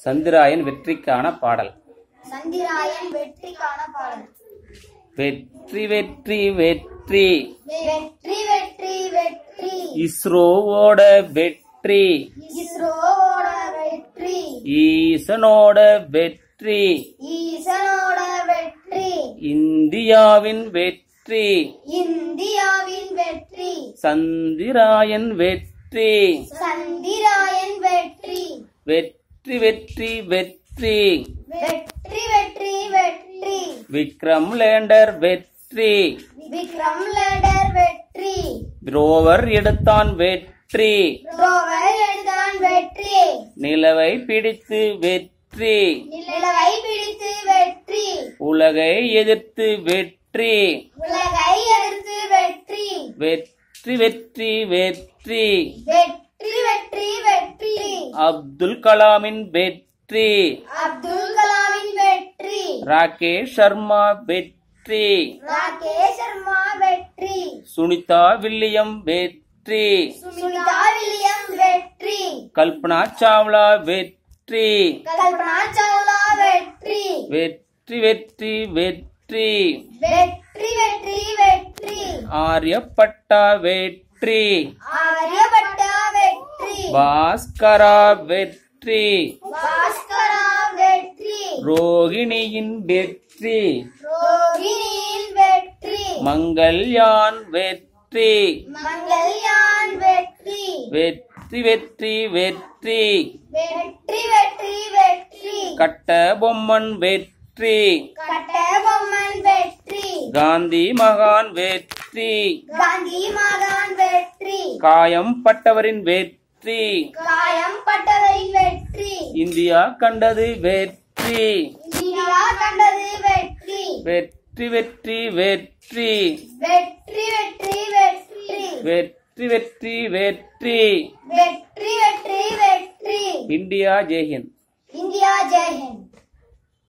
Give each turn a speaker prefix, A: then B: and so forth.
A: சந்திராயன் வெற்றிக்கான பாடல்
B: சந்திராயன் வெற்றிக்கான பாடல்
A: வெற்றி வெற்றி வெற்றி
B: வெற்றி வெற்றி வெற்றி
A: இஸ்ரோவோட வெற்றி
B: இஸ்ரோவோட வெற்றி
A: ஈசனோட வெற்றி
B: ஈசனோட வெற்றி
A: இந்தியாவின் வெற்றி
B: இந்தியாவின் வெற்றி
A: சந்திராயன் வெற்றி
B: சந்திராயன் வெற்றி
A: வெற்றி வெற்றி வெற்றி
B: வெற்றி வெற்றி வெற்றி
A: விக்ரம் லேண்டர் வெற்றி
B: விக்ரம் லேண்டர் வெற்றி
A: ரோவர் எடுத்தான் வெற்றி
B: ரோவர் எழுதான் வெற்றி
A: நிலவை பிடித்து வெற்றி
B: நிலவை பிடித்து வெற்றி
A: உலகை எதிர்த்து வெற்றி
B: உலகை எதிர்த்து வெற்றி
A: வெற்றி வெற்றி வெற்றி
B: வெற்றி வெற்றி வெற்றி
A: அப்துல் கலாமின் வெற்றி
B: அப்துல் கலாமின் வெற்றி
A: ராகேஷ் சர்மா வெற்றி
B: ராகேஷ் சர்மா வெற்றி
A: சுனிதா வில்லியம் வெற்றி
B: சுனிதா வில்லியம் வெற்றி
A: கல்பனா சாவ்லா வெற்றி
B: கல்பனா சாவ்லா வெற்றி
A: வெற்றி வெற்றி வெற்றி
B: வெற்றி வெற்றி வெற்றி
A: ஆரியப்பட்டா வெற்றி
B: ஆரியபட்டா வெற்றி
A: பாஸ்கரா வெற்றி
B: பாஸ்கரா வெற்றி
A: ரோகிணியின் வெற்றி
B: ரோகிணியின் வெற்றி
A: மங்கள்யான் வெற்றி
B: மங்கள்யான் வெற்றி
A: வெற்றி வெற்றி வெற்றி
B: வெற்றி வெற்றி வெற்றி
A: கட்ட பொம்மன் வெற்றி
B: கட்ட பொம்மன் வெற்றி
A: காந்தி மகான் வெற்றி
B: காந்தி மகான் வெற்றி
A: காயம் பட்டவரின் வெற்றி
B: காயம் பட்டவரின் வெற்றி
A: இந்தியா கண்டது வெற்றி
B: இந்தியா கண்டது வெற்றி
A: வெற்றி வெற்றி வெற்றி
B: வெற்றி வெற்றி வெற்றி
A: வெற்றி வெற்றி வெற்றி
B: வெற்றி வெற்றி வெற்றி
A: இந்தியா ஜெய்ஹிந்த்
B: இந்தியா ஜெய் ஹிந்த்